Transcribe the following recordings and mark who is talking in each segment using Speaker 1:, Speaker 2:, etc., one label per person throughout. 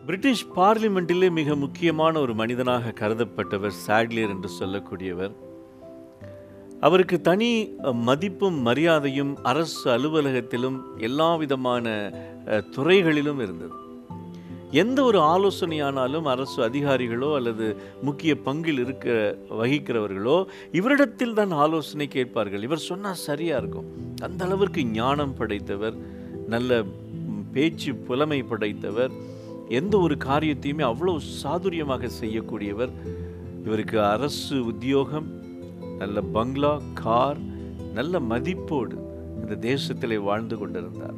Speaker 1: British பார்லிமெண்டிலே மிக முக்கியமான ஒரு மனிதனாக கருதப்பட்டவர் சாட்லியர் என்று சொல்லக்கூடியவர் அவருக்கு தனி அஹ், மதிப்பும் மரியாதையும் அரசு அலுவலகத்திலும் எல்லா விதமான அஹ், துறைகளிலும் இருந்தது எந்த ஒரு ஆலோசனையானாலும் அரசு அதிகாரிகளோ அல்லது முக்கிய பங்கில் இருக்க வகிக்கிறவர்களோ இவரிடத்தில் தான் ஆலோசனை கேட்பார்கள் இவர் சொன்னால் சரியாக இருக்கும் அந்த அளவிற்கு ஞானம் படைத்தவர் நல்ல ம், பேச்சு புலமை படைத்தவர் எந்த ஒரு காரியத்தையுமே அவ்வளோ சாதுரியமாக செய்யக்கூடியவர் இவருக்கு அரசு உத்தியோகம் நல்ல பங்களா கார் நல்ல மதிப்போடு இந்த தேசத்திலே வாழ்ந்து கொண்டிருந்தார்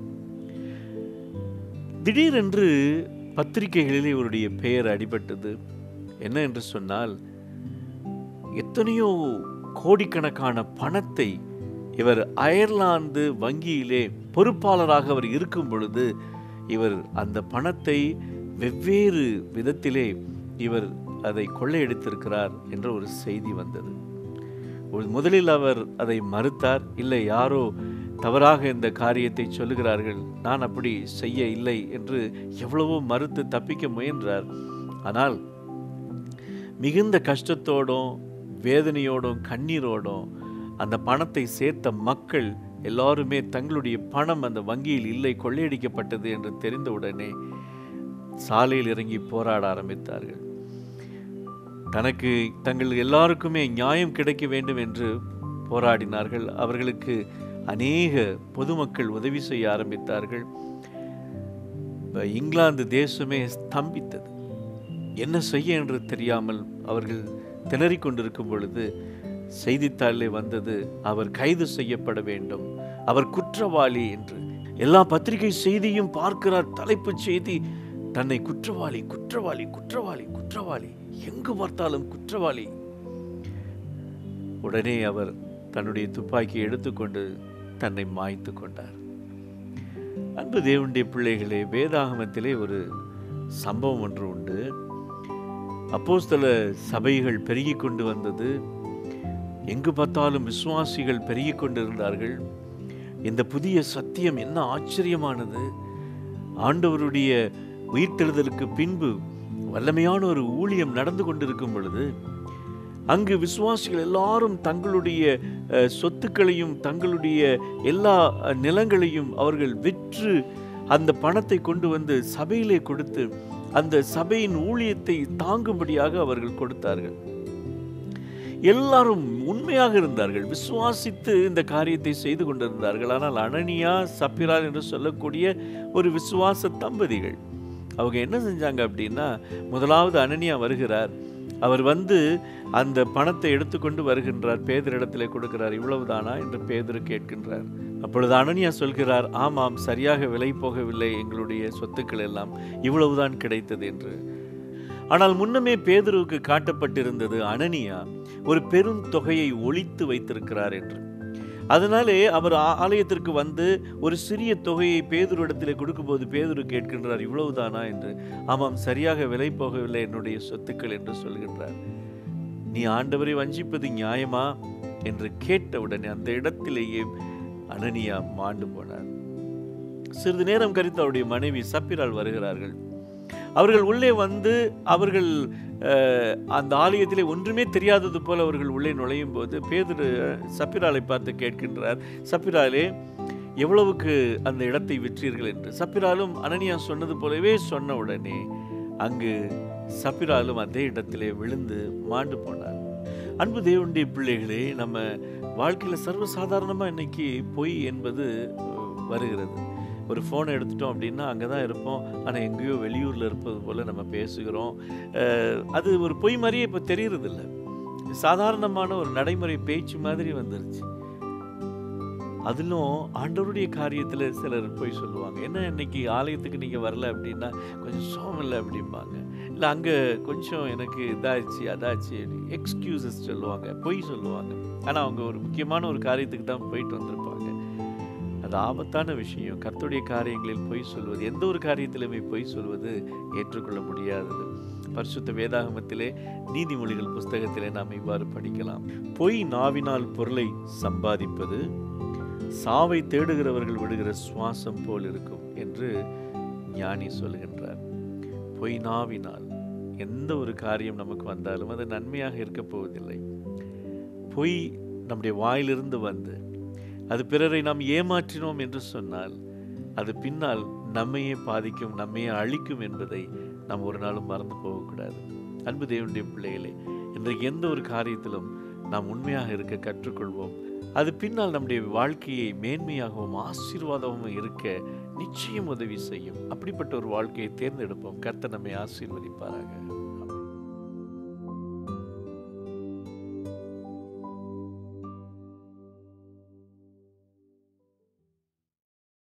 Speaker 1: திடீரென்று பத்திரிகைகளிலே இவருடைய பெயர் அடிபட்டது என்ன என்று சொன்னால் எத்தனையோ கோடிக்கணக்கான பணத்தை இவர் அயர்லாந்து வங்கியிலே பொறுப்பாளராக அவர் இருக்கும் பொழுது இவர் அந்த பணத்தை வெவ்வேறு விதத்திலே இவர் அதை கொள்ளையடித்திருக்கிறார் என்ற ஒரு செய்தி வந்தது ஒரு முதலில் அவர் அதை மறுத்தார் இல்லை யாரோ தவறாக இந்த காரியத்தை சொல்லுகிறார்கள் நான் அப்படி செய்ய இல்லை என்று எவ்வளவோ மறுத்து தப்பிக்க முயன்றார் ஆனால் மிகுந்த கஷ்டத்தோடும் வேதனையோடும் கண்ணீரோடும் அந்த பணத்தை சேர்த்த மக்கள் எல்லாருமே தங்களுடைய பணம் அந்த வங்கியில் இல்லை கொள்ளையடிக்கப்பட்டது என்று தெரிந்தவுடனே சாலையில் இறங்கி போராட ஆரம்பித்தார்கள் தனக்கு தங்கள் எல்லாருக்குமே நியாயம் கிடைக்க வேண்டும் என்று போராடினார்கள் அவர்களுக்கு அநேக பொதுமக்கள் உதவி செய்ய ஆரம்பித்தார்கள் இப்ப இங்கிலாந்து தேசமே ஸ்தம்பித்தது என்ன செய்ய என்று தெரியாமல் அவர்கள் திணறிக் கொண்டிருக்கும் பொழுது செய்தித்தாளிலே வந்தது அவர் கைது செய்யப்பட வேண்டும் அவர் குற்றவாளி என்று எல்லா பத்திரிகை செய்தியும் பார்க்கிறார் தலைப்புச் செய்தி தன்னை குற்றவாளி குற்றவாளி குற்றவாளி குற்றவாளி எங்கு பார்த்தாலும் குற்றவாளி உடனே அவர் தன்னுடைய துப்பாக்கியை எடுத்துக்கொண்டு தன்னை மாய்த்து கொண்டார் அன்பு தேவனுடைய பிள்ளைகளே வேதாகமத்திலே ஒரு சம்பவம் ஒன்று உண்டு அப்போஸ்தல சபைகள் பெருகிக் கொண்டு வந்தது எங்கு பார்த்தாலும் விசுவாசிகள் பெருகிக் கொண்டிருந்தார்கள் இந்த புதிய சத்தியம் என்ன ஆச்சரியமானது ஆண்டவருடைய உயிர்த்தெழுதலுக்கு பின்பு வல்லமையான ஒரு ஊழியம் நடந்து கொண்டிருக்கும் பொழுது அங்கு விசுவாசிகள் எல்லாரும் தங்களுடைய அஹ், சொத்துக்களையும் தங்களுடைய எல்லா அஹ், நிலங்களையும் அவர்கள் விற்று அந்த பணத்தை கொண்டு வந்து சபையிலே கொடுத்து அந்த சபையின் ஊழியத்தை தாங்கும்படியாக அவர்கள் கொடுத்தார்கள் எல்லாரும் உண்மையாக இருந்தார்கள் விசுவாசித்து இந்த காரியத்தை செய்து கொண்டிருந்தார்கள் ஆனால் அனனியா சப்பிரால் என்று சொல்லக்கூடிய ஒரு விசுவாச தம்பதிகள் அவங்க என்ன செஞ்சாங்க அப்படின்னா முதலாவது அனனியா வருகிறார் அவர் வந்து அந்த பணத்தை எடுத்துக்கொண்டு வருகின்றார் பேதரிடத்திலே கொடுக்கிறார் இவ்வளவுதானா என்று பேதரு கேட்கின்றார் அப்பொழுது அனனியா சொல்கிறார் ஆமாம் சரியாக விலை போகவில்லை எங்களுடைய சொத்துக்கள் எல்லாம் இவ்வளவுதான் கிடைத்தது என்று ஆனால் முன்னமே பேதுருவுக்கு காட்டப்பட்டிருந்தது அனனியா ஒரு பெரும் தொகையை ஒளித்து வைத்திருக்கிறார் என்று அதனாலே அவர் ஆ- ஆலயத்திற்கு வந்து ஒரு சிறிய தொகையை பேதுரு இடத்திலே கொடுக்கும்போது பேதுரு கேட்கின்றார் இவ்வளவுதானா என்று ஆமாம் சரியாக விலை போகவில்லை என்னுடைய சொத்துக்கள் என்று சொல்கின்றார் நீ ஆண்டவரை வஞ்சிப்பது நியாயமா என்று கேட்டவுடனே அந்த இடத்திலேயே அனனியா மாண்டு போனார் சிறிது நேரம் கழித்து அவருடைய மனைவி சப்பிரால் வருகிறார்கள் அவர்கள் உள்ளே வந்து அவர்கள் அஹ், அந்த ஆலயத்திலே ஒன்றுமே தெரியாதது போல அவர்கள் உள்ளே நுழையும் போது பேதுரு சப்பிராலை பார்த்து கேட்கின்றார் சப்பிராலே எவ்வளவுக்கு அந்த இடத்தை விற்றீர்கள் என்று சப்பிராலும் அனனியா சொன்னது போலவே சொன்ன உடனே அங்கு சப்பிராலும் அதே இடத்திலே விழுந்து மாண்டு போனார் அன்பு தேவனுடைய பிள்ளைகளே நம்ம வாழ்க்கையில் சர்வசாதாரணமாக இன்னைக்கு பொய் என்பது அஹ், வருகிறது ஒரு ஃபோனை எடுத்துட்டோம் அப்படின்னா அங்கே தான் இருப்போம் ஆனால் எங்கேயோ வெளியூரில் இருப்பது போல் நம்ம பேசுகிறோம் அஹ், அது ஒரு பொய் மாதிரியே இப்போ தெரியறதில்ல சாதாரணமான ஒரு நடைமுறை பேச்சு மாதிரி வந்துருச்சு அதிலும் ஆண்டவருடைய காரியத்தில் சிலர் போய் சொல்லுவாங்க என்ன இன்னைக்கு ஆலயத்துக்கு நீங்கள் வரல அப்படின்னா கொஞ்சம் சோகம் இல்லை அப்படிம்பாங்க இல்லை அங்கே கொஞ்சம் எனக்கு இதாச்சு அதாச்சு எக்ஸ்கியூசஸ் சொல்லுவாங்க பொய் சொல்லுவாங்க ஆனால் அவங்க ஒரு முக்கியமான ஒரு காரியத்துக்கு தான் போயிட்டு வந்திருப்பாங்க அது ஆபத்தான விஷயம் கர்த்தருடைய காரியங்களில் பொய் சொல்வது எந்த ஒரு காரியத்திலுமே பொய் சொல்வது ஏற்றுக்கொள்ள முடியாதது பரிசுத்த வேதாகமத்திலே நீதிமொழிகள் புஸ்தகத்திலே நாம் இவ்வாறு படிக்கலாம் பொய் நாவினால் பொருளை சம்பாதிப்பது சாவை தேடுகிறவர்கள் விடுகிற சுவாசம் போல் இருக்கும் என்று ஞானி சொல்கின்றார் பொய் நாவினால் எந்த ஒரு காரியம் நமக்கு வந்தாலும் அது நன்மையாக இருக்க போவதில்லை பொய் நம்முடைய வாயிலிருந்து வந்து அது பிறரை நாம் ஏமாற்றினோம் என்று சொன்னால் அது பின்னால் நம்மையே பாதிக்கும் நம்மையே அழிக்கும் என்பதை நாம் ஒரு நாளும் மறந்து போகக்கூடாது அன்பு தேவனுடைய பிள்ளைகளே இன்றைக்கு எந்த ஒரு காரியத்திலும் நாம் உண்மையாக இருக்க கற்றுக்கொள்வோம் அது பின்னால் நம்முடைய வாழ்க்கையை மேன்மையாகவும் ஆசீர்வாதமும் இருக்க நிச்சயம் உதவி செய்யும் அப்படிப்பட்ட ஒரு வாழ்க்கையை தேர்ந்தெடுப்போம் கர்த்தர் நம்மை ஆசீர்வதிப்பாராக